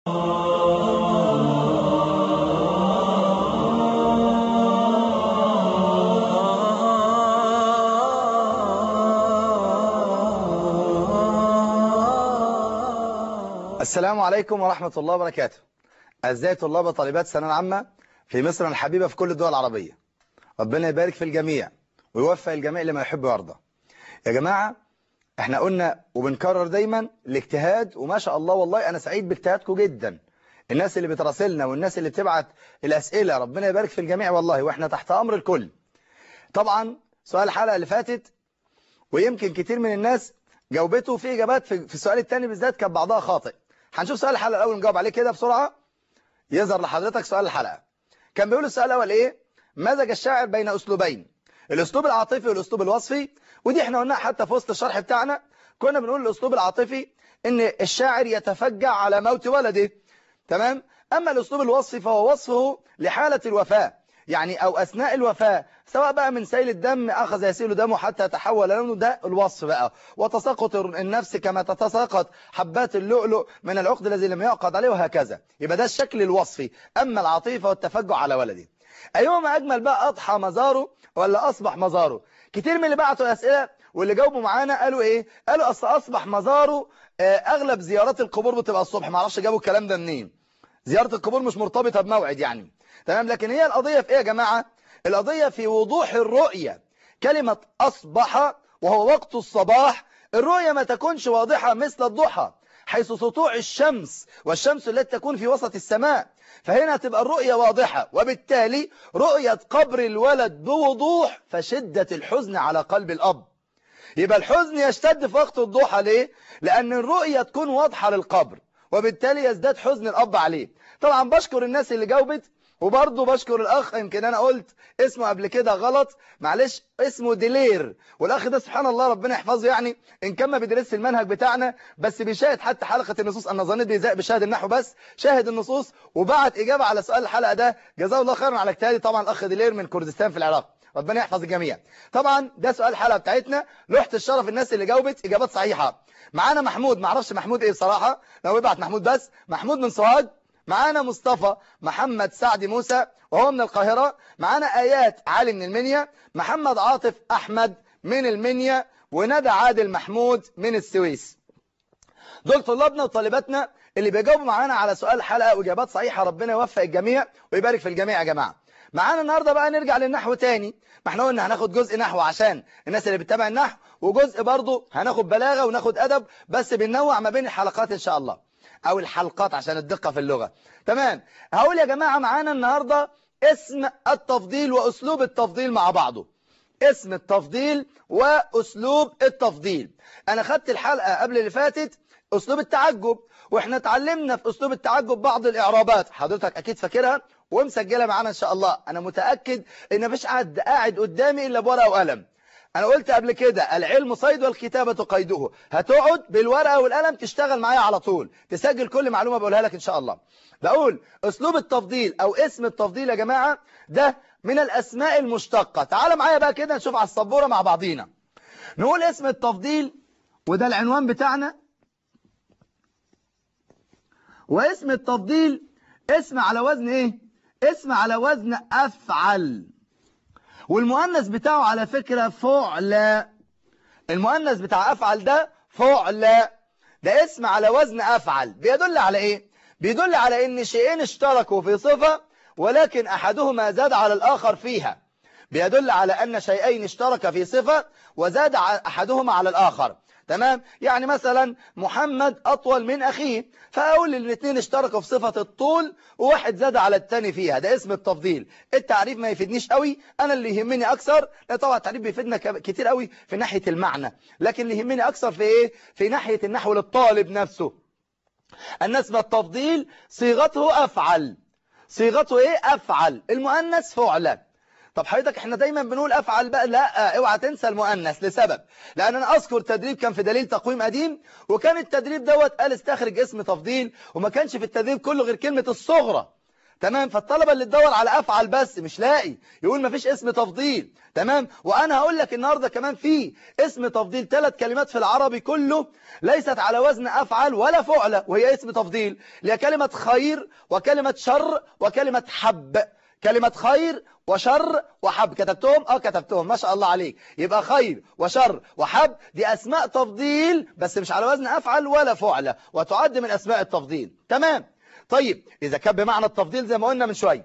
السلام عليكم ورحمة الله وبركاته أعزائي طلاب وطالبات الثانويه العامة في مصر الحبيبة في كل الدول العربية ربنا يبارك في الجميع ويوفق الجميع لما يحب ويرضى يا جماعة احنا قلنا وبنكرر دايما الاجتهاد وما شاء الله والله أنا سعيد باجتهادكم جدا الناس اللي بتراسلنا والناس اللي بتبعت الأسئلة ربنا يبارك في الجميع والله واحنا تحت أمر الكل طبعا سؤال الحلقة اللي فاتت ويمكن كتير من الناس جاوبته في إجابات في السؤال الثاني بالذات كان بعضها خاطئ هنشوف سؤال الحلقة الأول نجاوب عليه كده بسرعة يظهر لحضرتك سؤال الحلقة كان بيقول السؤال الأول إيه مزج الشاعر بين أسلوبين الأسلوب العاطفي والأسلوب الوصفي ودي احنا قلناها حتى في وسط الشرح بتاعنا كنا بنقول الأسلوب العاطفي إن الشاعر يتفجع على موت ولده تمام أما الأسلوب الوصفي فهو وصفه لحالة الوفاة يعني أو أثناء الوفاة سواء بقى من سيل الدم أخذ يسيل دمه حتى تحول لونه ده الوصف بقى وتساقط النفس كما تتساقط حبات اللؤلؤ من العقد الذي لم يعقد عليه وهكذا يبقى ده الشكل الوصفي أما العاطفة والتفجع على ولده أيهما أجمل بقى أضحى مزاره ولا أصبح مزاره كتير من اللي بعتوا أسئلة واللي جاوبوا معانا قالوا إيه قالوا أصل أصبح مزاره أغلب زيارات القبور بتبقى الصبح معرفش جابوا الكلام ده منين زيارة القبور مش مرتبطة بموعد يعني تمام لكن هي القضية في ايه يا جماعة القضية في وضوح الرؤية كلمة أصبح وهو وقت الصباح الرؤية ما تكونش واضحة مثل الضحى حيث سطوع الشمس والشمس التي تكون في وسط السماء فهنا تبقى الرؤية واضحة وبالتالي رؤية قبر الولد بوضوح فشدة الحزن على قلب الأب يبقى الحزن يشتد في وقت الضحى ليه؟ لأن الرؤية تكون واضحة للقبر وبالتالي يزداد حزن الأب عليه طبعا بشكر الناس اللي جاوبت وبرضه بشكر الأخ يمكن أنا قلت اسمه قبل كده غلط معلش اسمه ديلير والأخ ده سبحان الله ربنا يحفظه يعني إن كان ما بيدرسش المنهج بتاعنا بس بيشاهد حتى حلقة النصوص أنا ظنيت بيزاق بيشاهد النحو بس شاهد النصوص وبعت إجابة على سؤال الحلقة ده جزاه الله خيرا على اجتهادي طبعا الأخ ديلير من كردستان في العراق ربنا يحفظ الجميع طبعا ده سؤال الحلقة بتاعتنا لوحة الشرف الناس اللي جاوبت إجابات صحيحة معانا محمود معرفش محمود إيه بصراحة لو يبعت محمود بس محمود من سوهاج معانا مصطفى محمد سعد موسى وهو من القاهرة معانا آيات علي من المنيا محمد عاطف أحمد من المنيا وندى عادل محمود من السويس دول طلابنا وطالباتنا اللي بيجاوبوا معانا على سؤال الحلقة وإجابات صحيحة ربنا يوفق الجميع ويبارك في الجميع يا جماعة معانا النهاردة بقى نرجع للنحو تاني ما احنا قلنا هناخد جزء نحو عشان الناس اللي بتتابع النحو وجزء برضه هناخد بلاغة وناخد أدب بس بننوع ما بين الحلقات إن شاء الله او الحلقات عشان الدقة في اللغة تمام هقول يا جماعة معانا النهاردة اسم التفضيل واسلوب التفضيل مع بعضه اسم التفضيل واسلوب التفضيل انا خدت الحلقة قبل اللي فاتت اسلوب التعجب واحنا اتعلمنا في اسلوب التعجب بعض الاعرابات حضرتك اكيد فاكرها ومسجلها معانا ان شاء الله انا متأكد ان مفيش حد قاعد قدامي الا بورقه وقلم انا قلت قبل كده العلم صيد والكتابة قيده هتقعد بالورقة والقلم تشتغل معايا على طول تسجل كل معلومة بقولها لك ان شاء الله بقول اسلوب التفضيل او اسم التفضيل يا جماعة ده من الاسماء المشتقة تعال معايا بقى كده نشوف على السبورة مع بعضينا نقول اسم التفضيل وده العنوان بتاعنا واسم التفضيل اسم على وزن ايه اسم على وزن افعل والمؤنث بتاعه على فكرة فعل المؤنث بتاع أفعل ده فعل ده اسم على وزن أفعل بيدل على إيه؟ بيدل على إن شيئين اشتركوا في صفة ولكن أحدهما زاد على الآخر فيها بيدل على أن شيئين اشترك في صفة وزاد أحدهما على الآخر تمام يعني مثلا محمد أطول من أخيه فأقول الاثنين اشتركوا في صفة الطول وواحد زاد على التاني فيها ده اسم التفضيل التعريف ما يفيدنيش قوي أنا اللي يهمني أكثر لا طبعا التعريف بيفيدنا كتير قوي في ناحية المعنى لكن اللي يهمني أكثر في إيه في ناحية النحو للطالب نفسه أن اسم التفضيل صيغته أفعل صيغته إيه أفعل المؤنث فعل طب حضرتك احنا دايما بنقول افعل بقى لا اوعى تنسى المؤنث لسبب لان انا اذكر تدريب كان في دليل تقويم قديم وكان التدريب دوت قال استخرج اسم تفضيل وما كانش في التدريب كله غير كلمة الصغرى تمام فالطلبة اللي تدور على أفعل بس مش لاقي يقول مفيش اسم تفضيل تمام وأنا هقول لك النهاردة كمان في اسم تفضيل ثلاث كلمات في العربي كله ليست على وزن أفعل ولا فعل وهي اسم تفضيل اللي هي كلمة خير وكلمة شر وكلمة حب كلمة خير وشر وحب كتبتهم اه كتبتهم ما شاء الله عليك يبقى خير وشر وحب دي اسماء تفضيل بس مش على وزن افعل ولا فعل وتعد من اسماء التفضيل تمام طيب اذا كان بمعنى التفضيل زي ما قلنا من شويه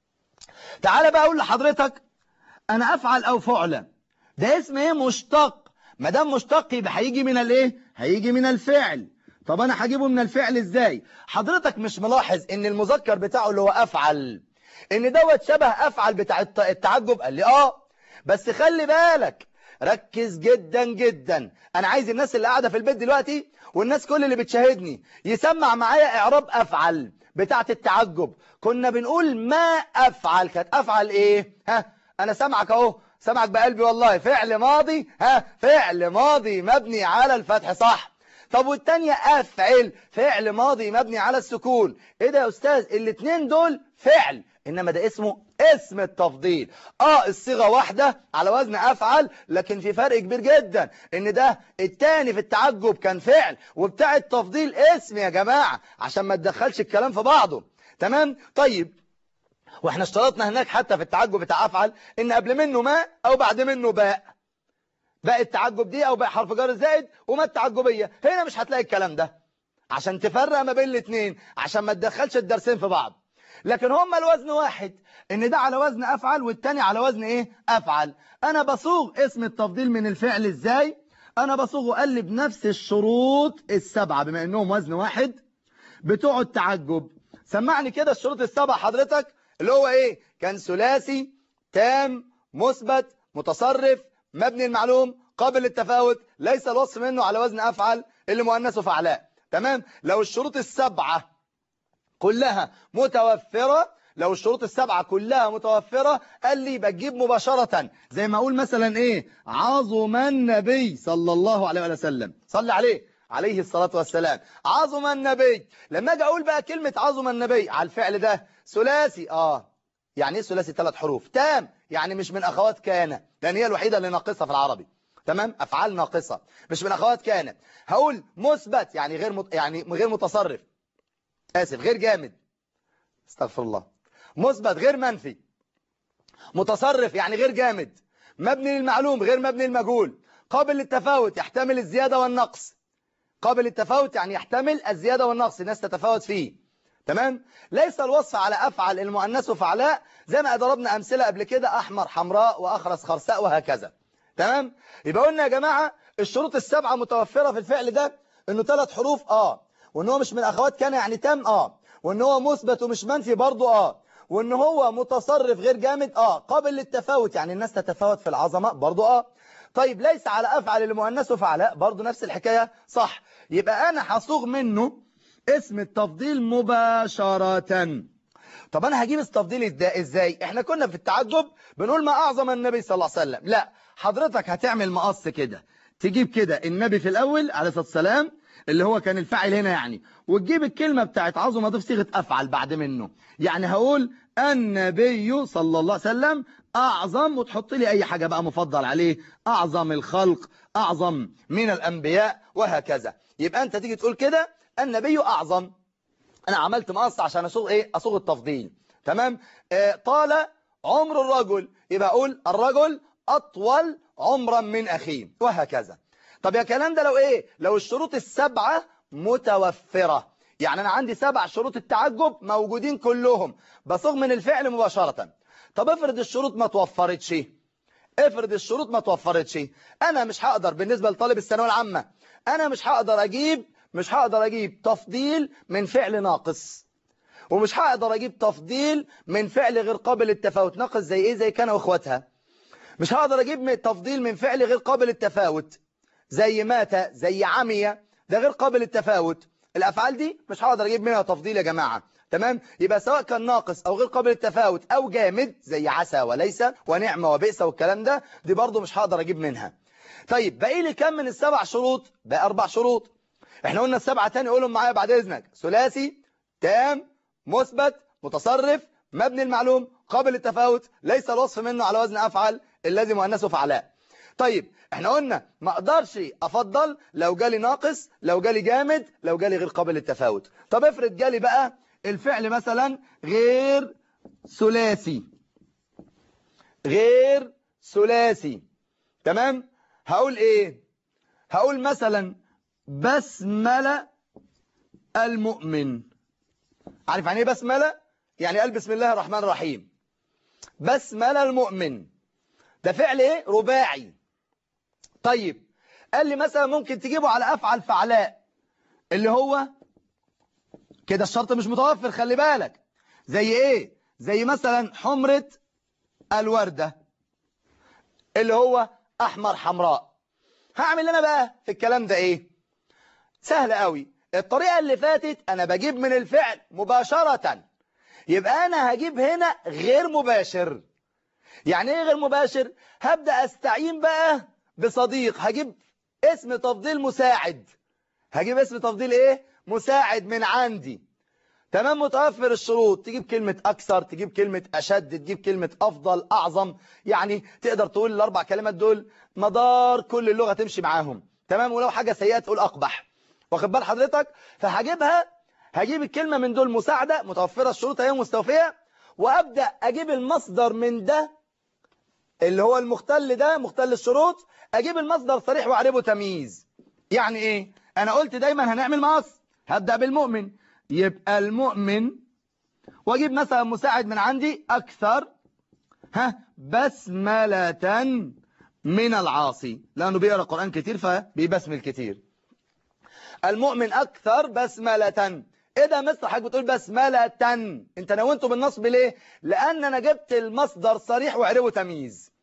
تعال بقى اقول لحضرتك انا افعل او فعل ده اسم ايه مشتق ما دام مشتق يبقى هيجي من الايه هيجي من الفعل طب انا هجيبه من الفعل ازاي حضرتك مش ملاحظ ان المذكر بتاعه اللي هو افعل ان دوت شبه افعل بتاع التعجب قال لي اه بس خلي بالك ركز جدا جدا انا عايز الناس اللي قاعده في البيت دلوقتي والناس كل اللي بتشاهدني يسمع معايا اعراب افعل بتاعه التعجب كنا بنقول ما افعل كانت افعل ايه ها انا سامعك اهو سامعك بقلبي والله فعل ماضي ها فعل ماضي مبني على الفتح صح طب والتانية افعل فعل ماضي مبني على السكون ايه ده يا استاذ الاتنين دول فعل إنما ده اسمه اسم التفضيل آه الصيغة واحدة على وزن أفعل لكن في فرق كبير جدا إن ده التاني في التعجب كان فعل وبتاع التفضيل اسم يا جماعة عشان ما تدخلش الكلام في بعضه تمام طيب واحنا اشترطنا هناك حتى في التعجب بتاع أفعل إن قبل منه ما أو بعد منه باء باء التعجب دي أو باء حرف جر زائد وما التعجبية هنا مش هتلاقي الكلام ده عشان تفرق ما بين الاثنين عشان ما تدخلش الدرسين في بعض لكن هما الوزن واحد ان ده على وزن افعل والتاني على وزن ايه افعل انا بصوغ اسم التفضيل من الفعل ازاي انا بصوغه قال لي بنفس الشروط السبعة بما انهم وزن واحد بتوع التعجب سمعني كده الشروط السبعة حضرتك اللي هو ايه كان ثلاثي تام مثبت متصرف مبني المعلوم قابل للتفاوت ليس الوصف منه على وزن افعل اللي مؤنثه فعلاء تمام لو الشروط السبعة كلها متوفرة لو الشروط السبعة كلها متوفرة قال لي بجيب مباشرة زي ما أقول مثلا إيه عظم النبي صلى الله عليه وسلم صلي عليه عليه الصلاة والسلام عظم النبي لما أجي أقول بقى كلمة عظم النبي على الفعل ده ثلاثي آه يعني إيه ثلاثي ثلاث حروف تام يعني مش من أخوات كان لأن هي الوحيدة اللي ناقصة في العربي تمام أفعال ناقصة مش من أخوات كان هقول مثبت يعني غير مت... يعني غير متصرف آسف غير جامد استغفر الله مثبت غير منفي متصرف يعني غير جامد مبني للمعلوم غير مبني للمجهول قابل للتفاوت يحتمل الزيادة والنقص قابل للتفاوت يعني يحتمل الزيادة والنقص الناس تتفاوت فيه تمام ليس الوصف على أفعل المؤنث فعلاء زي ما ضربنا أمثلة قبل كده أحمر حمراء وأخرس خرساء وهكذا تمام يبقى قلنا يا جماعة الشروط السبعة متوفرة في الفعل ده انه ثلاث حروف اه وان هو مش من اخوات كان يعني تام اه وان هو مثبت ومش منفي برضه اه وان هو متصرف غير جامد اه قابل للتفاوت يعني الناس تتفاوت في العظمه برضه اه طيب ليس على افعل المؤنث فعلاء برضه نفس الحكايه صح يبقى انا هصوغ منه اسم التفضيل مباشره طب انا هجيب التفضيل ازاي احنا كنا في التعجب بنقول ما اعظم النبي صلى الله عليه وسلم لا حضرتك هتعمل مقص كده تجيب كده النبي في الاول عليه الصلاه والسلام اللي هو كان الفاعل هنا يعني وتجيب الكلمة بتاعت عظمة ضيف صيغة أفعل بعد منه يعني هقول النبي صلى الله عليه وسلم أعظم وتحط لي أي حاجة بقى مفضل عليه أعظم الخلق أعظم من الأنبياء وهكذا يبقى أنت تيجي تقول كده النبي أعظم أنا عملت مقص عشان أصوغ إيه أصوغ التفضيل تمام آه طال عمر الرجل يبقى أقول الرجل أطول عمرا من أخيه وهكذا طب يا كلام ده لو ايه لو الشروط السبعة متوفرة يعني انا عندي سبع شروط التعجب موجودين كلهم بصوغ من الفعل مباشرة طب افرض الشروط ما توفرتش افرض الشروط ما توفرتش انا مش هقدر بالنسبة لطالب الثانويه العامة انا مش هقدر اجيب مش هقدر اجيب تفضيل من فعل ناقص ومش هقدر اجيب تفضيل من فعل غير قابل للتفاوت ناقص زي ايه زي كان واخواتها مش هقدر اجيب تفضيل من فعل غير قابل للتفاوت زي مات زي عمي ده غير قابل للتفاوت الافعال دي مش هقدر اجيب منها تفضيل يا جماعه تمام يبقى سواء كان ناقص او غير قابل للتفاوت او جامد زي عسى وليس ونعمه وبئس والكلام ده دي برضو مش هقدر اجيب منها طيب باقي لي كم من السبع شروط بقى اربع شروط احنا قلنا السبعه تاني قولهم معايا بعد اذنك ثلاثي تام مثبت متصرف مبني المعلوم قابل للتفاوت ليس الوصف منه على وزن أفعل الذي مؤنثه فعلاء طيب احنا قلنا ما اقدرش افضل لو جالي ناقص لو جالي جامد لو جالي غير قابل للتفاوت طب افرض جالي بقى الفعل مثلا غير ثلاثي غير ثلاثي تمام هقول ايه هقول مثلا بسملة المؤمن عارف يعني ايه بسملة يعني قال بسم الله الرحمن الرحيم بسملة المؤمن ده فعل ايه رباعي طيب قال لي مثلا ممكن تجيبه على افعل فعلاء اللي هو كده الشرط مش متوفر خلي بالك زي ايه زي مثلا حمرة الوردة اللي هو احمر حمراء هعمل انا بقى في الكلام ده ايه سهل قوي الطريقة اللي فاتت انا بجيب من الفعل مباشرة يبقى انا هجيب هنا غير مباشر يعني ايه غير مباشر هبدأ استعين بقى بصديق هجيب اسم تفضيل مساعد هجيب اسم تفضيل ايه مساعد من عندي تمام متوفر الشروط تجيب كلمة أكثر تجيب كلمة أشد تجيب كلمة أفضل أعظم يعني تقدر تقول الأربع كلمات دول مدار كل اللغة تمشي معاهم تمام ولو حاجة سيئة تقول أقبح واخد بال حضرتك فهجيبها هجيب الكلمة من دول مساعدة متوفرة الشروط هي مستوفية وأبدأ أجيب المصدر من ده اللي هو المختل ده مختل الشروط أجيب المصدر صريح وأعربه تمييز يعني إيه أنا قلت دايما هنعمل مقص هبدأ بالمؤمن يبقى المؤمن واجيب مثلا مساعد من عندي أكثر ها بسملة من العاصي لأنه بيقرأ القرآن كتير فبيبسمل كتير المؤمن أكثر بسملة إيه ده مصر حضرتك بتقول بسملة أنت نونته بالنصب ليه لأن أنا جبت المصدر صريح وعربه تمييز